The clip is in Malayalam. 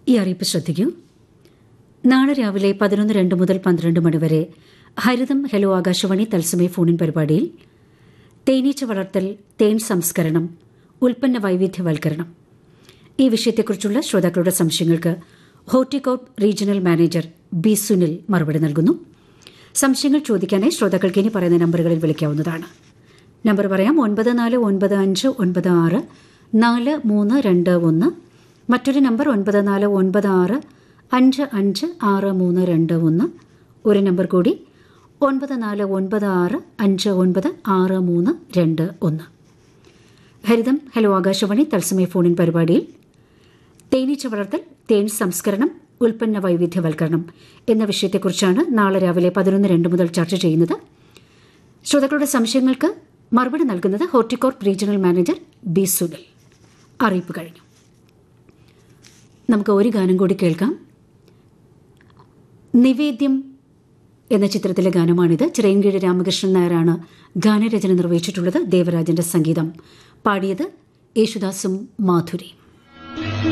ഈ അറിയിപ്പ് ശ്രദ്ധിക്കൂ നാളെ രാവിലെ പതിനൊന്ന് രണ്ട് മുതൽ പന്ത്രണ്ട് മണിവരെ ഹരിതം ഹലോ ആകാശവാണി തത്സമയ ഫോണിൻ പരിപാടിയിൽ തേനീച്ച വളർത്തൽ തേൻ സംസ്കരണം ഉൽപ്പന്ന വൈവിധ്യവൽക്കരണം ഈ വിഷയത്തെക്കുറിച്ചുള്ള ശ്രോതാക്കളുടെ സംശയങ്ങൾക്ക് Horticorp regional manager B Sunil മറുപടി നൽകുന്നു സംശയങ്ങൾ ചോദിക്കാനായി ശ്രോതാക്കൾക്ക് ഇനി പറയുന്ന നമ്പറുകളിൽ വിളിക്കാവുന്നതാണ് നമ്പർ പറയാം ഒൻപത് നാല് ഒൻപത് അഞ്ച് ഒൻപത് ആറ് നാല് മൂന്ന് രണ്ട് ഒന്ന് മറ്റൊരു നമ്പർ ഒൻപത് നാല് ഒൻപത് ആറ് അഞ്ച് അഞ്ച് ആറ് മൂന്ന് രണ്ട് ഒന്ന് ഒരു നമ്പർ കൂടി ഒൻപത് നാല് ഒൻപത് ആറ് അഞ്ച് ഒൻപത് ആറ് മൂന്ന് രണ്ട് ഒന്ന് ഹരിതം ഹലോ ആകാശവാണി തത്സമയ ഫോണിൻ പരിപാടിയിൽ തേനീച്ച വളർത്തൽ തേൻ സംസ്കരണം ഉൽപ്പന്ന വൈവിധ്യവൽക്കരണം എന്ന വിഷയത്തെക്കുറിച്ചാണ് നാളെ രാവിലെ പതിനൊന്ന് രണ്ട് മുതൽ ചർച്ച ചെയ്യുന്നത് ശ്രോതാക്കളുടെ സംശയങ്ങൾക്ക് മറുപടി നൽകുന്നത് Horticorp regional manager B Sunil അറിയിപ്പ് കഴിഞ്ഞു നമുക്ക് ഒരു ഗാനം കൂടി കേൾക്കാം നിവേദ്യം എന്ന ചിത്രത്തിലെ ഗാനമാണിത് ചിറയൻകീഴ് രാമകൃഷ്ണൻ നായരാണ് ഗാനരചന നിർവഹിച്ചിട്ടുള്ളത് ദേവരാജന്റെ സംഗീതം പാടിയത് യേശുദാസും മാധുരി